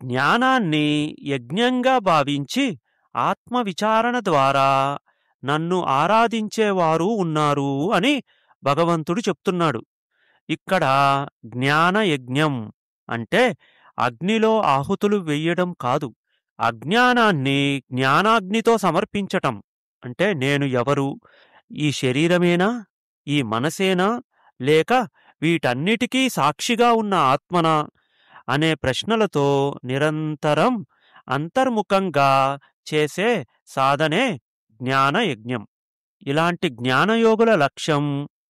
జ్ఞానాన్ని యజ్ఞంగా భావించి ఆత్మవిచారణ ద్వారా నన్ను ఆరాధించేవారు ఉన్నారు అని భగవంతుడు చెప్తున్నాడు ఇక్కడ జ్ఞాన యజ్ఞం అంటే అగ్నిలో ఆహుతులు వెయ్యడం కాదు అజ్ఞానాన్ని జ్ఞానాగ్నితో సమర్పించటం అంటే నేను ఎవరు ఈ శరీరమేనా ఈ మనసేనా లేక వీటన్నిటికీ సాక్షిగా ఉన్న ఆత్మనా అనే ప్రశ్నలతో నిరంతరం అంతర్ముఖంగా చేసే సాధనే జ్ఞానయజ్ఞం ఇలాంటి జ్ఞానయోగుల లక్ష్యం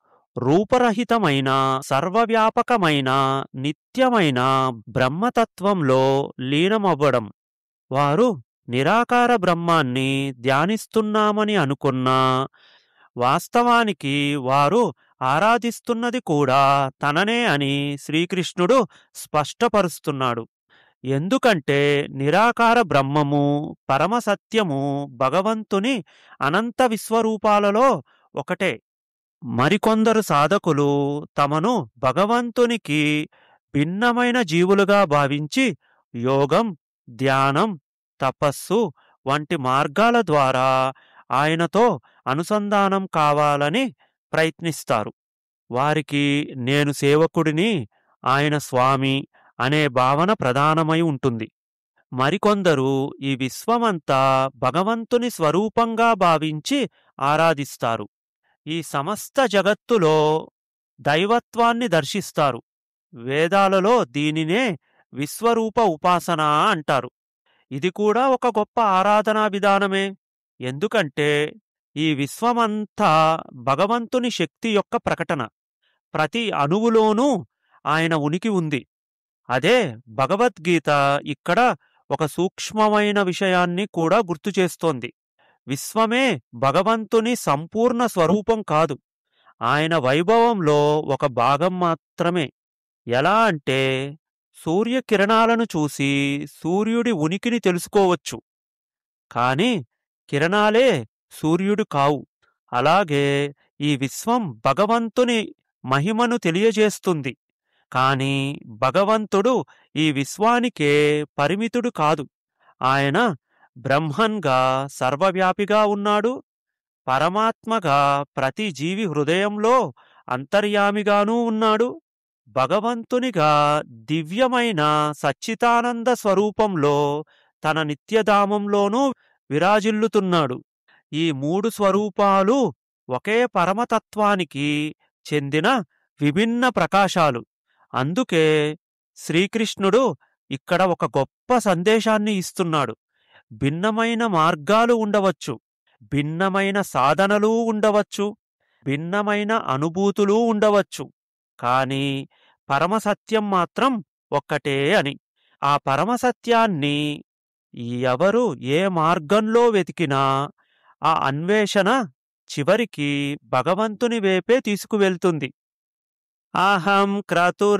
రూపరహితమైన సర్వవ్యాపకమైన నిత్యమైన బ్రహ్మతత్వంలో లీనమవ్వడం వారు నిరాకార బ్రహ్మాన్ని ధ్యానిస్తున్నామని అనుకున్నా వాస్తవానికి వారు ఆరాధిస్తున్నది కూడా తననే అని శ్రీకృష్ణుడు స్పష్టపరుస్తున్నాడు ఎందుకంటే నిరాకార బ్రహ్మము పరమసత్యము భగవంతుని అనంత విశ్వరూపాలలో ఒకటే మరికొందరు సాధకులు తమను భగవంతునికి భిన్నమైన జీవులుగా భావించి యోగం ధ్యానం తపస్సు వంటి మార్గాల ద్వారా ఆయనతో అనుసంధానం కావాలని ప్రయత్నిస్తారు వారికి నేను సేవకుడిని ఆయన స్వామి అనే భావన ప్రధానమై ఉంటుంది మరికొందరు ఈ విశ్వమంతా భగవంతుని స్వరూపంగా భావించి ఆరాధిస్తారు ఈ సమస్త జగత్తులో దైవత్వాన్ని దర్శిస్తారు వేదాలలో దీనినే విశ్వరూప ఉపాసన అంటారు ఇది కూడా ఒక గొప్ప ఆరాధనా విధానమే ఎందుకంటే ఈ విశ్వమంతా భగవంతుని శక్తి యొక్క ప్రకటన ప్రతి అణువులోనూ ఆయన ఉనికి ఉంది అదే భగవద్గీత ఇక్కడ ఒక సూక్ష్మమైన విషయాన్ని కూడా గుర్తు చేస్తోంది విశ్వమే భగవంతుని సంపూర్ణ స్వరూపం కాదు ఆయన వైభవంలో ఒక భాగం మాత్రమే ఎలా అంటే సూర్యకిరణాలను చూసి సూర్యుడి ఉనికిని తెలుసుకోవచ్చు కాని కిరణాలే సూర్యుడు కావు అలాగే ఈ విశ్వం భగవంతుని మహిమను తెలియజేస్తుంది కాని భగవంతుడు ఈ విశ్వానికే పరిమితుడు కాదు ఆయన బ్రహ్మన్గా సర్వవ్యాపిగా ఉన్నాడు పరమాత్మగా ప్రతి జీవి హృదయంలో అంతర్యామిగానూ ఉన్నాడు భగవంతునిగా దివ్యమైన సచ్చితానంద స్వరూపంలో తన నిత్యధామంలోనూ విరాజిల్లుతున్నాడు ఈ మూడు స్వరూపాలు ఒకే పరమతత్వానికి చెందిన విభిన్న ప్రకాశాలు అందుకే శ్రీకృష్ణుడు ఇక్కడ ఒక గొప్ప సందేశాన్ని ఇస్తున్నాడు భిన్నమైన మార్గాలు ఉండవచ్చు భిన్నమైన సాధనలు ఉండవచ్చు భిన్నమైన అనుభూతులు ఉండవచ్చు కాని పరమసత్యం మాత్రం ఒక్కటే అని ఆ పరమసత్యాన్ని ఎవరు ఏ మార్గంలో వెతికినా ఆ అన్వేషణ చివరికి భగవంతుని వైపే తీసుకువెళ్తుంది అహం క్రతుర